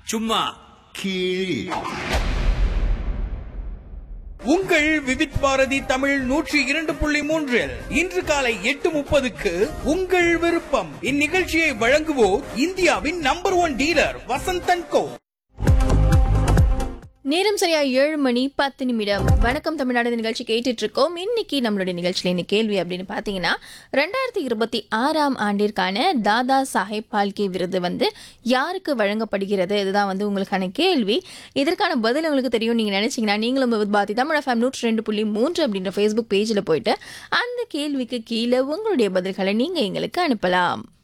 சும்மா கீழ் உங்கள் விவித் பாரதி தமிழ் நூற்றி இரண்டு புள்ளி மூன்றில் இன்று காலை எட்டு முப்பதுக்கு உங்கள் விருப்பம் இந்நிகழ்ச்சியை வழங்குவோர் இந்தியாவின் number one dealer Vasanthan co நேரம் சரியா ஏழு மணி பத்து நிமிடம் வணக்கம் தமிழ்நாடு நிகழ்ச்சி கேட்டுட்டு இருக்கோம் இன்னைக்கு நம்மளுடைய நிகழ்ச்சியில என்ன கேள்வி அப்படின்னு பாத்தீங்கன்னா ரெண்டாயிரத்தி இருபத்தி ஆறாம் ஆண்டிற்கான தாதா சாஹேப் பால்கே விருது வந்து யாருக்கு வழங்கப்படுகிறது இதுதான் வந்து உங்களுக்கான கேள்வி இதற்கான பதில் உங்களுக்கு தெரியும் நீங்க நினைச்சீங்கன்னா நீங்களும் வித் பாத்தி தமிழ் எஃப்எம் நூற்றி ரெண்டு புள்ளி மூன்று அப்படின்ற ஃபேஸ்புக் பேஜில் போயிட்டு அந்த கேள்விக்கு கீழே உங்களுடைய பதில்களை நீங்க எங்களுக்கு அனுப்பலாம்